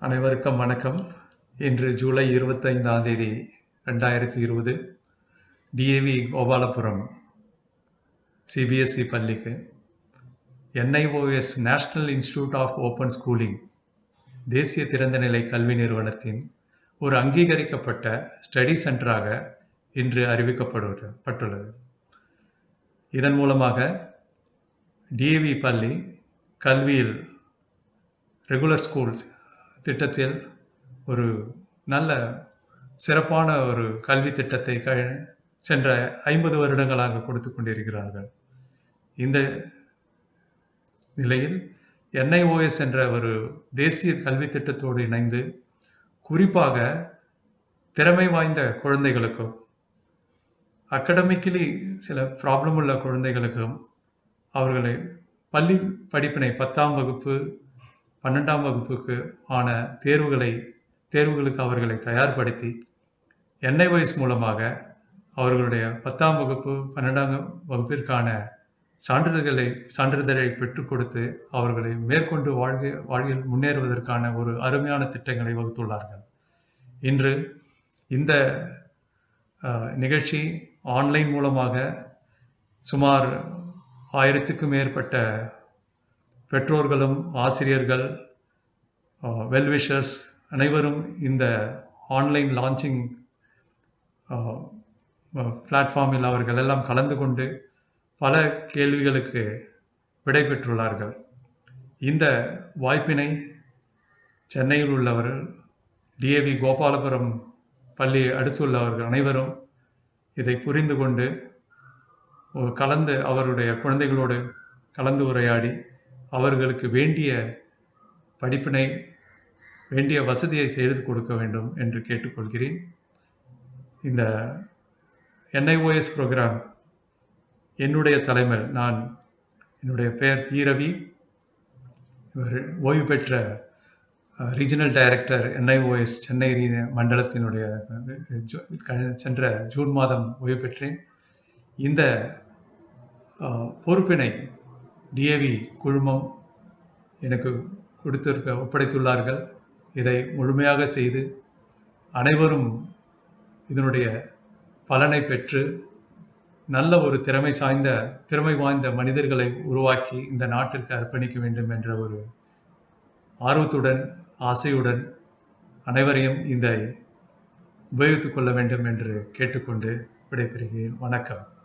அனைவருக்கும் வணக்கம் இன்று ஜூலை இருபத்தைந்தாம் தேதி ரெண்டாயிரத்தி இருபது டிஏவி கோபாலபுரம் சிபிஎஸ்இ பள்ளிக்கு NIOS national institute of open schooling தேசிய திறந்தநிலை கல்வி நிறுவனத்தின் ஒரு அங்கீகரிக்கப்பட்ட ஸ்டடி சென்டராக இன்று அறிவிக்கப்பட்டுள்ளது இதன் மூலமாக டிஏவி பள்ளி கல்வியில் ரெகுலர் ஸ்கூல்ஸ் திட்டத்தில் ஒரு நல்ல சிறப்பான ஒரு கல்வி திட்டத்தை க சென்ற ஐம்பது வருடங்களாக கொடுத்து கொண்டிருக்கிறார்கள் இந்த நிலையில் என்ஐஓஎஸ் என்ற ஒரு தேசிய கல்வி திட்டத்தோடு இணைந்து குறிப்பாக திறமை வாய்ந்த குழந்தைகளுக்கும் அகடமிக்கலி சில ப்ராப்ளம் உள்ள குழந்தைகளுக்கும் அவர்களை பள்ளி படிப்பினை பத்தாம் வகுப்பு பன்னெண்டாம் வகுப்புக்கு ஆன தேர்வுகளை தேர்வுகளுக்கு அவர்களை தயார்படுத்தி என்ஐஒய்ஸ் மூலமாக அவர்களுடைய பத்தாம் வகுப்பு பன்னெண்டாம் வகுப்பிற்கான சான்றிதழ்களை சான்றிதழை பெற்றுக் கொடுத்து அவர்களை மேற்கொண்டு வாழ்க்கை வாழ்வில் முன்னேறுவதற்கான ஒரு அருமையான திட்டங்களை வகுத்துள்ளார்கள் இன்று இந்த நிகழ்ச்சி ஆன்லைன் மூலமாக சுமார் ஆயிரத்துக்கும் மேற்பட்ட பெற்றோர்களும் ஆசிரியர்கள் வெல்விஷர்ஸ் அனைவரும் இந்த ஆன்லைன் லான்ச்சிங் பிளாட்ஃபார்மில் அவர்கள் எல்லாம் கலந்து கொண்டு பல கேள்விகளுக்கு விடை பெற்றுள்ளார்கள் இந்த வாய்ப்பினை சென்னையில் உள்ளவர்கள் டிஏவி கோபாலபுரம் பள்ளி அடுத்துள்ளவர்கள் அனைவரும் இதை புரிந்து கொண்டு கலந்து அவருடைய குழந்தைகளோடு கலந்து உரையாடி அவர்களுக்கு வேண்டிய படிப்பினை வேண்டிய வசதியை செய்து கொடுக்க வேண்டும் என்று கேட்டுக்கொள்கிறேன் இந்த என்ஐஓஎஸ் ப்ரோக்ராம் என்னுடைய தலைமையில் நான் என்னுடைய பெயர் பி ரவி இவர் ஓய்வு பெற்ற ரீஜனல் டைரக்டர் என்ஐஓஎஸ் சென்னை மண்டலத்தினுடைய சென்ற ஜூன் மாதம் ஓய்வு பெற்றேன் இந்த பொறுப்பினை டிஏவி குழுமம் எனக்கு கொடுத்திருக்க ஒப்படைத்துள்ளார்கள் இதை முழுமையாக செய்து அனைவரும் இதனுடைய பலனை பெற்று நல்ல ஒரு திறமை சாய்ந்த திறமை வாய்ந்த மனிதர்களை உருவாக்கி இந்த நாட்டிற்கு அர்ப்பணிக்க வேண்டும் என்ற ஒரு ஆர்வத்துடன் ஆசையுடன் அனைவரையும் இந்த உபயோகித்துக் கொள்ள வேண்டும் என்று கேட்டுக்கொண்டு விடைபெறுகிறேன் வணக்கம்